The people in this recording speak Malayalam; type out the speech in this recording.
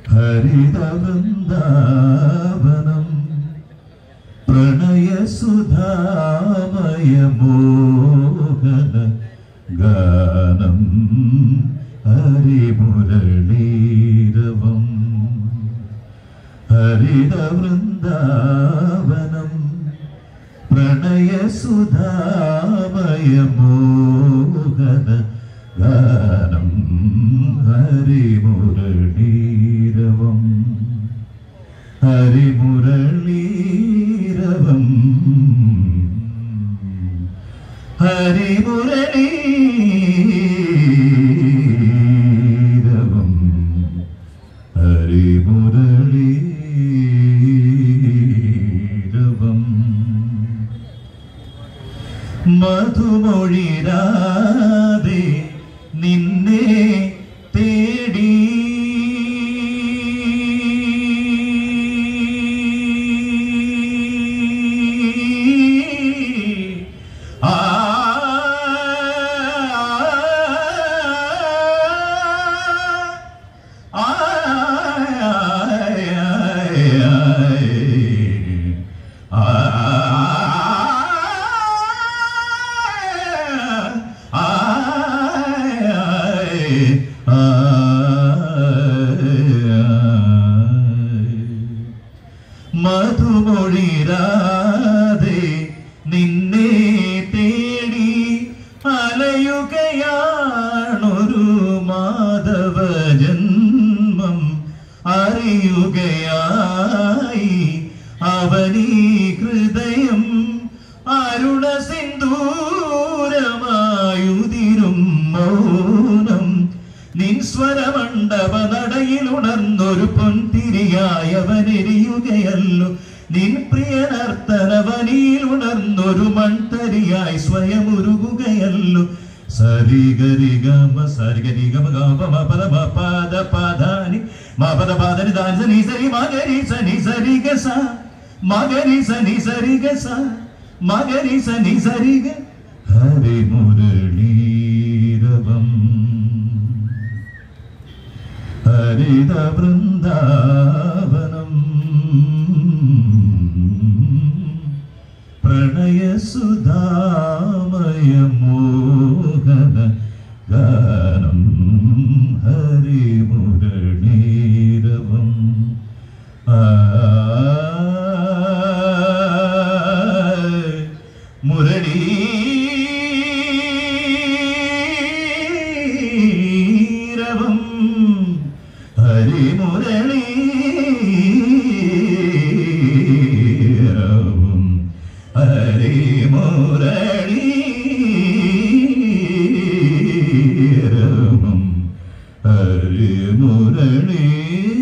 ഹരിതവൃന്ദാവനം പ്രണയസുധാമയമോഹന ഗാനം ഹരിമുരളീരവം ഹരിതവൃന്ദാവനം പ്രണയസുധാമയമോഹന ഗാനം ഹരിമുരളീരവം ഹരിമുരളീരവം ഹരിമുരളീരവം ഹരിമുരളീരവം മധുമൊഴിരാതെ നിന്നെ തേടി ആ മധുമൊഴിരാതെ നിന്നെ തേടി അലയുകയാണൊരു മാധവ ജന്മം അറിയുകയായി അവനീ ഹൃദയം അരുണ സിന്ദൂരമായുതിരും മൗനം നിൻ സ്വരമണ്ഡപ നടയിൽ ഉണർന്നൊരു പൊൻതിരിയായി അവനെരിയുകയല്ലോ നിൻ പ്രിയ നർത്തനവനിയിൽ ഉണർന്നൊരു മൺതരിയായി സ്വയം ഉരുകുകയല്ലോ സരിഗരി ഗമ സരിഗരി ഗമ ഗമ മ പദ മ പദ പദാനി മ പദ പദനി ദാനി സനി സരി മഗരി സനി സരി ഗ സ മഗരി സനി സരി ഗ സ മഗരി സനി സരി ഗ ഹരി മുരളീരവം ഹരിത വൃന്ദാവനം പ്രണയസുധാമയമോഹന ഗാനം ഹരിമുരളീരവം ആ മുരളീ രവം ഹരിമുരളീരവം ഹരിമുരളീരവം ഹരിമുരളീ